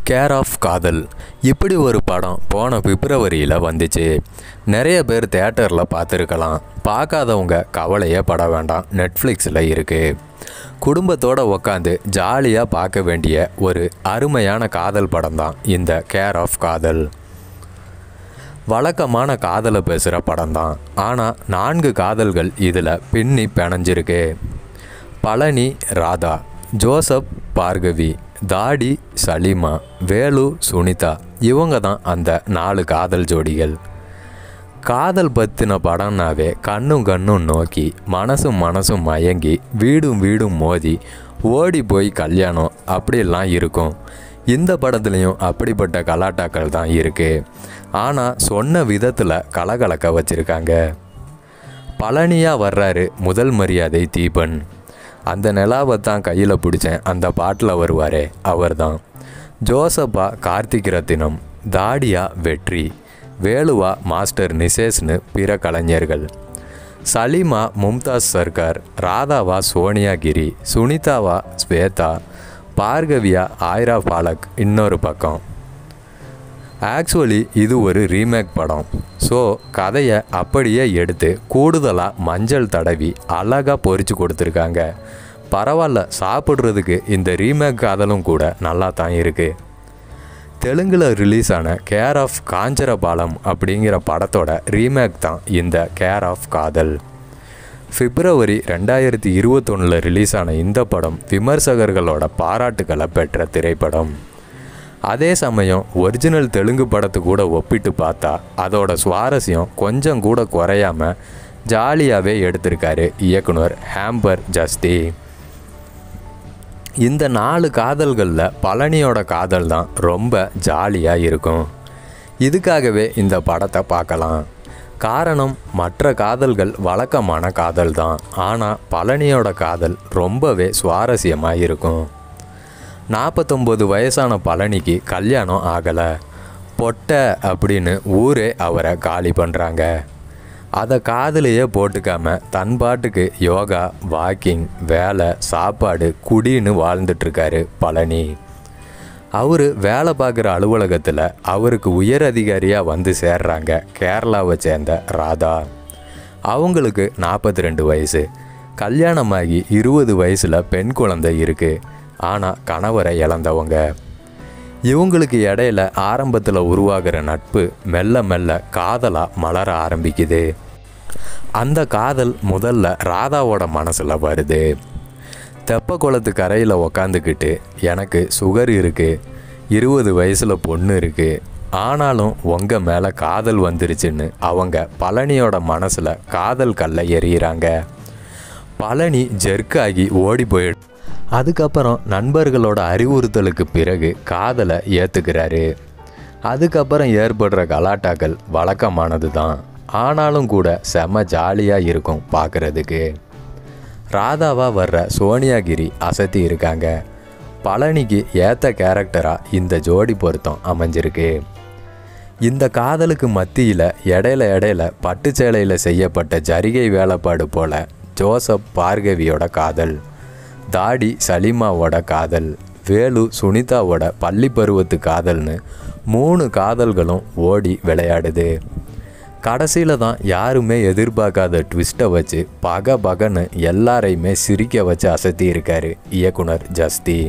care of காதல் இப்படி ஒரு படம் போன பிப்ரவரியில் வந்துச்சு நிறைய பேர் தேட்டரில் பார்த்துருக்கலாம் பார்க்காதவங்க கவலையே பட வேண்டாம் நெட்ஃப்ளிக்ஸில் இருக்குது குடும்பத்தோடு உக்காந்து ஜாலியாக பார்க்க வேண்டிய ஒரு அருமையான காதல் படம் தான் இந்த கேர் ஆஃப் காதல் வழக்கமான காதலை பேசுகிற படம் தான் ஆனால் நான்கு காதல்கள் இதில் பின்னி பிணைஞ்சிருக்கு பழனி ராதா ஜோசப் பார்கவி தாடி சலீமா வேலு சுனிதா இவங்க தான் அந்த நாலு காதல் ஜோடிகள் காதல் பற்றின படம்னாவே கண்ணும் கண்ணும் நோக்கி மனசும் மனசும் மயங்கி வீடும் வீடும் மோதி ஓடி போய் கல்யாணம் அப்படிலாம் இருக்கும் இந்த படத்துலையும் அப்படிப்பட்ட கலாட்டாக்கள் தான் இருக்குது ஆனால் சொன்ன விதத்தில் கலகலக்க வச்சுருக்காங்க பழனியாக வர்றாரு முதல் மரியாதை தீபன் அந்த நிலாவை தான் கையில் பிடிச்சேன் அந்த பாட்டில் வருவாரே அவர்தான் ஜோசப்பா கார்த்திக் ரத்தினம் தாடியா வெற்றி வேலுவா மாஸ்டர் நிசேஷ்னு பிற கலைஞர்கள் சலீமா மும்தாஸ் சர்க்கார் ராதாவா சோனியாகிரி சுனிதாவா ஸ்வேதா பார்கவியா ஆயிரா பாலக் இன்னொரு பக்கம் ஆக்சுவலி இது ஒரு ரீமேக் படம் ஸோ கதையை அப்படியே எடுத்து கூடுதலாக மஞ்சள் தடவி அழகாக பொரிச்சு கொடுத்துருக்காங்க பரவாயில்ல சாப்பிட்றதுக்கு இந்த ரீமேக் காதலும் கூட நல்லா தான் இருக்குது தெலுங்கில் ரிலீஸ் ஆன கேர் ஆஃப் காஞ்சரபாலம் அப்படிங்கிற படத்தோட ரீமேக் தான் இந்த கேர் ஆஃப் காதல் பிப்ரவரி ரெண்டாயிரத்தி இருபத்தொன்னில் ரிலீஸ் ஆன இந்த படம் விமர்சகர்களோட பாராட்டுகளை பெற்ற திரைப்படம் அதே சமயம் ஒரிஜினல் தெலுங்கு படத்து கூட ஒப்பிட்டு பார்த்தா அதோட சுவாரஸ்யம் கொஞ்சம் கூட குறையாம ஜாலியாகவே எடுத்திருக்காரு இயக்குனர் ஹேம்பர் ஜஸ்தி இந்த நாலு காதல்களில் பழனியோட காதல் தான் ரொம்ப ஜாலியாக இருக்கும் இதுக்காகவே இந்த படத்தை பார்க்கலாம் காரணம் மற்ற காதல்கள் வழக்கமான காதல் தான் ஆனால் பழனியோட காதல் ரொம்பவே சுவாரஸ்யமாக இருக்கும் நாற்பத்தொம்போது வயசான பழனிக்கு கல்யாணம் ஆகலை பொட்டை அப்படின்னு ஊரே அவரை காலி பண்ணுறாங்க அதை காதுலையே போட்டுக்காம தன் பாட்டுக்கு யோகா வாக்கிங் வேலை சாப்பாடு குடின்னு வாழ்ந்துட்டுருக்காரு பழனி அவர் வேலை பார்க்குற அலுவலகத்தில் அவருக்கு உயர் அதிகாரியாக வந்து சேர்றாங்க கேரளாவை சேர்ந்த ராதா அவங்களுக்கு நாற்பத்தி ரெண்டு வயசு கல்யாணமாகி இருபது வயசில் பெண் குழந்தை இருக்குது ஆனால் கணவரை இழந்தவங்க இவங்களுக்கு இடையில ஆரம்பத்தில் உருவாகிற நட்பு மெல்ல மெல்ல காதலாக மலர ஆரம்பிக்குது அந்த காதல் முதல்ல ராதாவோட மனசில் வருது தெப்ப குளத்து கரையில் உக்காந்துக்கிட்டு எனக்கு சுகர் இருக்குது இருபது வயசில் பொண்ணு இருக்குது ஆனாலும் உங்கள் மேலே காதல் வந்துருச்சுன்னு அவங்க பழனியோட மனசில் காதல் கல்லை எறிகிறாங்க பழனி ஜெர்க்காகி ஓடி போயிடு அதுக்கப்புறம் நண்பர்களோட அறிவுறுத்தலுக்கு பிறகு காதலை ஏற்றுக்கிறாரு அதுக்கப்புறம் ஏற்படுற கலாட்டாக்கள் வழக்கமானது தான் ஆனாலும் கூட செம ஜாலியாக இருக்கும் பார்க்குறதுக்கு ராதாவாக வர்ற சோனியாகிரி அசத்தி இருக்காங்க பழனிக்கு ஏற்ற கேரக்டராக இந்த ஜோடி பொருத்தம் அமைஞ்சிருக்கு இந்த காதலுக்கு மத்தியில் இடையில இடையில பட்டு சேலையில் செய்யப்பட்ட ஜரிகை வேலைப்பாடு போல ஜோசப் பார்கவியோட காதல் தாடி சலீமாவோட காதல் வேலு சுனிதாவோட பள்ளி பருவத்து காதல்னு மூணு காதல்களும் ஓடி விளையாடுது கடைசியில் தான் யாருமே எதிர்பார்க்காத ட்விஸ்ட்டை வச்சு பக பகன்னு எல்லாரையுமே சிரிக்க வச்சு அசத்தி இருக்காரு இயக்குனர் ஜஸ்தி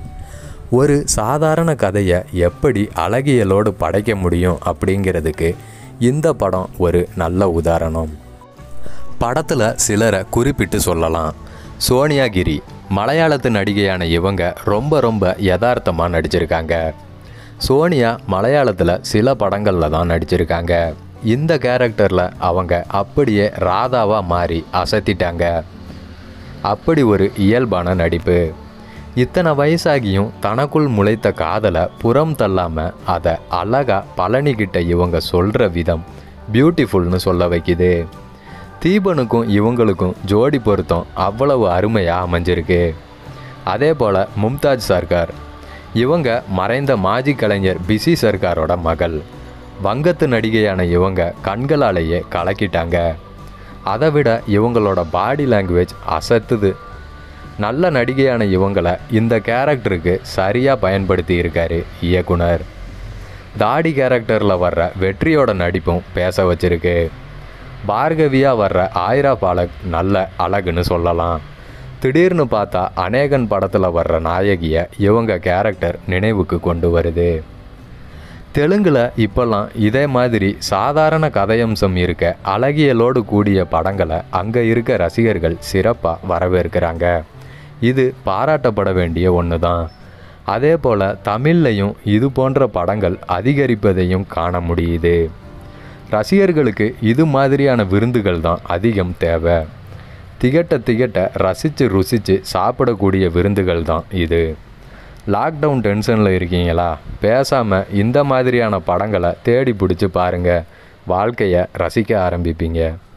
ஒரு சாதாரண கதையை எப்படி அழகியலோடு படைக்க முடியும் அப்படிங்கிறதுக்கு இந்த படம் ஒரு நல்ல உதாரணம் படத்தில் சிலரை குறிப்பிட்டு சொல்லலாம் சோனியாகிரி மலையாளத்து நடிகையான இவங்க ரொம்ப ரொம்ப யதார்த்தமாக நடிச்சிருக்காங்க சோனியா மலையாளத்தில் சில படங்களில் தான் நடிச்சிருக்காங்க இந்த கேரக்டரில் அவங்க அப்படியே ராதாவாக மாறி அசத்திட்டாங்க அப்படி ஒரு இயல்பான நடிப்பு இத்தனை வயசாகியும் தனக்குள் முளைத்த காதலை புறம் தள்ளாமல் அதை அழகா பழனிக்கிட்ட இவங்க சொல்கிற விதம் பியூட்டிஃபுல்னு சொல்ல வைக்குது தீபனுக்கும் இவங்களுக்கும் ஜோடி பொருத்தம் அவ்வளவு அருமையாக அமைஞ்சிருக்கு அதே போல் மும்தாஜ் சர்க்கார் இவங்க மறைந்த மாஜி கலைஞர் பிசி சர்க்காரோட மகள் வங்கத்து நடிகையான இவங்க கண்களாலேயே கலக்கிட்டாங்க அதை விட இவங்களோட பாடி லாங்குவேஜ் அசத்துது நல்ல நடிகையான இவங்களை இந்த கேரக்டருக்கு சரியாக பயன்படுத்தி இருக்காரு இயக்குனர் தாடி கேரக்டரில் வர்ற வெற்றியோட நடிப்பும் பேச வச்சிருக்கு பார்கவியாக வர்ற ஆயிரா பாலக் நல்ல அழகுன்னு சொல்லலாம் திடீர்னு பார்த்தா அநேகன் படத்தில் வர்ற நாயகியை இவங்க கேரக்டர் நினைவுக்கு கொண்டு வருது தெலுங்கில் இப்போல்லாம் இதே மாதிரி சாதாரண கதையம்சம் இருக்க அழகியலோடு கூடிய படங்களை அங்கே இருக்க ரசிகர்கள் சிறப்பாக வரவேற்கிறாங்க இது பாராட்டப்பட வேண்டிய ஒன்று தான் அதே போல் தமிழ்லையும் இது போன்ற படங்கள் அதிகரிப்பதையும் காண முடியுது ரசிகர்களுக்கு இது மாதிரியான விருந்துகள் தான் அதிகம் தேவை திகட்ட திகட்ட ரசித்து ருசித்து சாப்பிடக்கூடிய விருந்துகள் தான் இது லாக்டவுன் டென்ஷனில் இருக்கீங்களா பேசாமல் இந்த மாதிரியான படங்களை தேடி பிடிச்சி பாருங்கள் வாழ்க்கையை ரசிக்க ஆரம்பிப்பீங்க